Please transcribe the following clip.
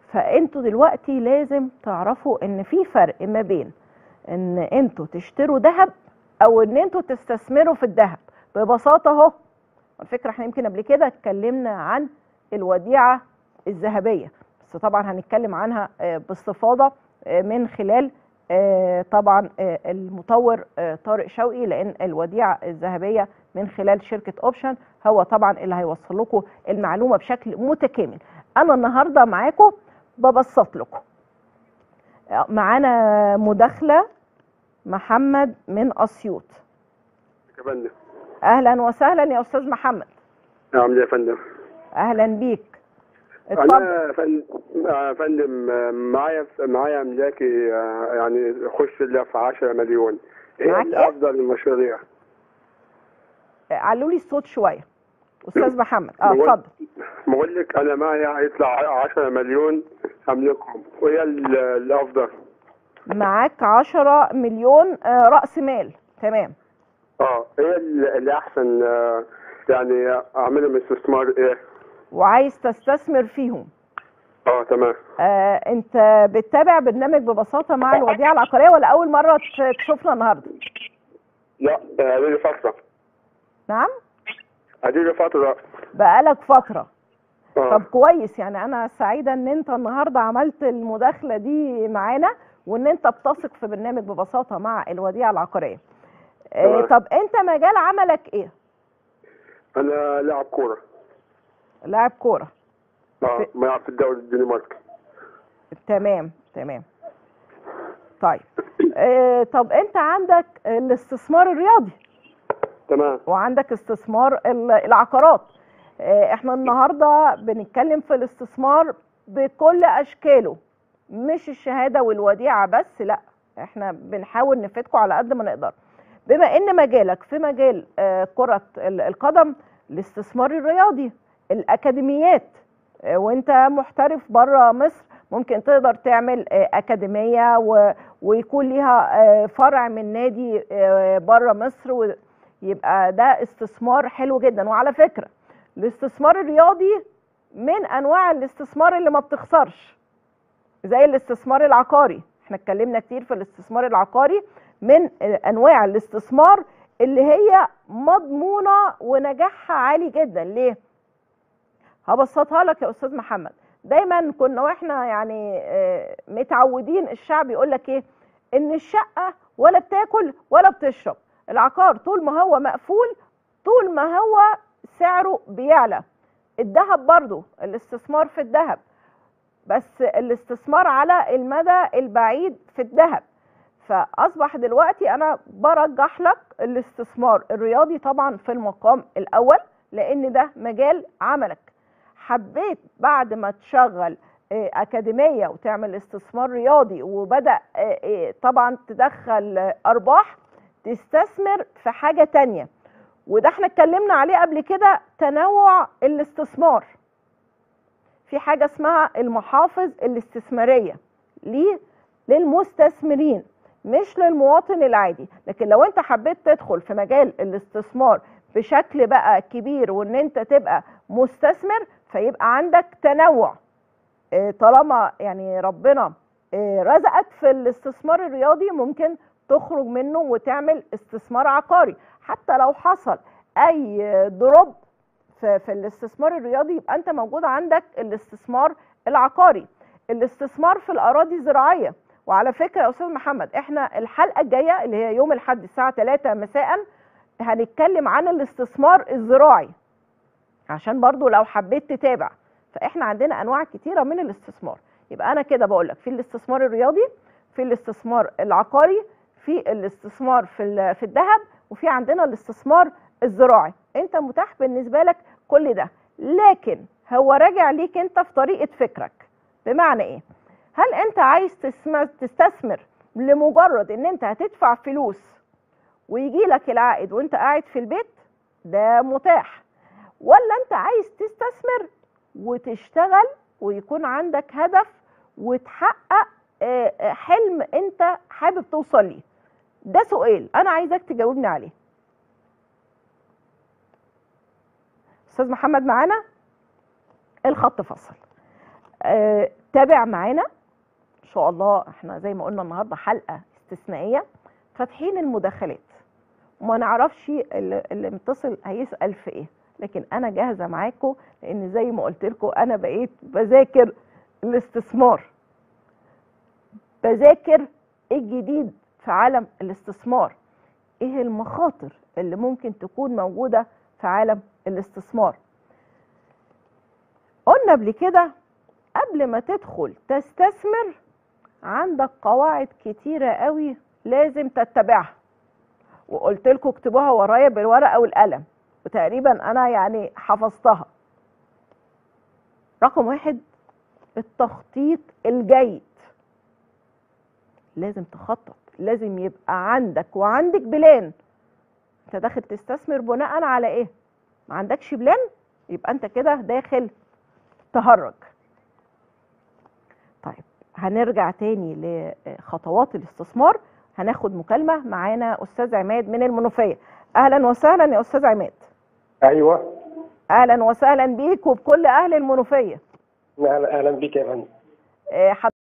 فانتوا دلوقتي لازم تعرفوا ان في فرق ما بين ان انتوا تشتروا ذهب او ان انتوا تستثمروا في الذهب ببساطه اهو على فكره احنا يمكن قبل كده اتكلمنا عن الوديعه الذهبيه بس طبعا هنتكلم عنها آه، باستفاضه آه، من خلال آه، طبعا آه، المطور آه، طارق شوقي لان الوديعه الذهبيه من خلال شركه اوبشن هو طبعا اللي هيوصل لكم المعلومه بشكل متكامل انا النهارده معاكم ببسط لكم آه، معانا مداخله محمد من اسيوط يا فندم اهلا وسهلا يا استاذ محمد عامل ايه يا فندم؟ اهلا بيك اتفضل انا يا فندم يا فندم آه، معايا معايا املاكي آه، يعني خش لي في 10 مليون ايه معاك اللي إيه؟ افضل المشاريع؟ علوا لي الصوت شويه استاذ محمد اه بقول- اتفضل بقول لك انا معايا هيطلع 10 مليون املكهم وايه ال- الافضل؟ معاك 10 مليون آه، راس مال تمام اه ايه ال- اللي احسن آه، يعني اعملهم استثمار ايه؟ وعايز تستثمر فيهم اه تمام آه، انت بتتابع برنامج ببساطه مع الوديعه العقاريه ولا اول مره ت- تشوفنا النهارده لا آه، ادي لي فتره نعم ادي لي فتره بقالك فتره اه طب كويس يعني انا سعيده ان انت النهارده عملت المداخله دي معانا وان انت بتثق في برنامج ببساطه مع الوديعه العقاريه آه، تمام. طب انت مجال عملك ايه انا لاعب كوره لاعب كوره اه بلعب في الدوري الدنماركي تمام تمام طيب آه، طب انت عندك الاستثمار الرياضي تمام وعندك استثمار ال- العقارات آه، احنا النهارده بنتكلم في الاستثمار بكل اشكاله مش الشهاده والوديعه بس لا احنا بنحاول نفيدكم على قد ما نقدر بما ان مجالك في مجال آه، كره ال- القدم الاستثمار الرياضي الاكاديميات آه، وانت محترف بره مصر ممكن تقدر تعمل آه، اكاديميه و- ويكون ليها آه، فرع من نادي بره مصر و- يبقى ده استثمار حلو جدا وعلى فكره الاستثمار الرياضي من انواع الاستثمار اللي ما بتخسرش زي الاستثمار العقاري احنا اتكلمنا كتير في الاستثمار العقاري من انواع الاستثمار اللي هي مضمونه ونجاحها عالي جدا ليه هبسطها لك يا استاذ محمد دايما كنا واحنا يعني آه، متعودين الشعب يقول لك ايه ان الشقه ولا بتاكل ولا بتشرب العقار طول ما هو مقفول طول ما هو سعره بيعلى الذهب برضو الاستثمار في الذهب بس الاستثمار على المدى البعيد في الذهب فاصبح دلوقتي انا برجح لك الاستثمار الرياضي طبعا في المقام الاول لان ده مجال عملك حبيت بعد ما تشغل آه، أكاديمية وتعمل استثمار رياضي وبدأ آه، آه، طبعا تدخل آه، أرباح تستثمر في حاجة تانية وده احنا اتكلمنا عليه قبل كده تنوع الاستثمار في حاجة اسمها المحافظ الاستثمارية ليه؟ للمستثمرين مش للمواطن العادي لكن لو انت حبيت تدخل في مجال الاستثمار بشكل بقى كبير وان انت تبقى مستثمر فيبقى عندك تنوع آه، طالما يعني ربنا آه، رزقك في الاستثمار الرياضي ممكن تخرج منه وتعمل استثمار عقاري حتى لو حصل اي دروب في, في الاستثمار الرياضي يبقى انت موجود عندك الاستثمار العقاري الاستثمار في الاراضي الزراعيه وعلى فكره يا استاذ محمد احنا الحلقه الجايه اللي هي يوم الاحد الساعه 3 مساء هنتكلم عن الاستثمار الزراعي عشان برضو لو حبيت تتابع فاحنا عندنا انواع كتيره من الاستثمار يبقى انا كده بقول لك في الاستثمار الرياضي في الاستثمار العقاري في الاستثمار في ال- في الذهب وفي عندنا الاستثمار الزراعي انت متاح بالنسبه لك كل ده لكن هو راجع ليك انت في طريقه فكرك بمعنى ايه هل انت عايز تسم- تستثمر لمجرد ان انت هتدفع فلوس ويجي لك العائد وانت قاعد في البيت ده متاح ولا انت عايز تستثمر وتشتغل ويكون عندك هدف وتحقق آه، آه، حلم انت حابب توصل ليه ده سؤال انا عايزك تجاوبني عليه استاذ محمد معانا الخط فصل آه، تابع معانا ان شاء الله احنا زي ما قلنا النهارده حلقه استثنائيه فاتحين المداخلات وما نعرفش اللي اللي متصل هيسال في ايه لكن انا جاهزه معاكم لان زي ما قلت لكم انا بقيت بذاكر الاستثمار بذاكر ايه الجديد في عالم الاستثمار ايه المخاطر اللي ممكن تكون موجوده في عالم الاستثمار قلنا قبل كده قبل ما تدخل تستثمر عندك قواعد كتيرة قوي لازم تتبعها وقلت لكم اكتبوها ورايا بالورقة والقلم وتقريبا انا يعني حفظتها رقم واحد التخطيط الجيد لازم تخطط لازم يبقى عندك وعندك بلان انت داخل تستثمر بناء على ايه ما عندكش بلان يبقى انت كده داخل تهرج طيب هنرجع تاني لخطوات الاستثمار هناخد مكالمة معانا أستاذ عماد من المنوفية أهلا وسهلا يا أستاذ عماد ايوه أهلا وسهلا بيك وبكل أهل المنوفية اهلا اهلا بيك يا فندم آه،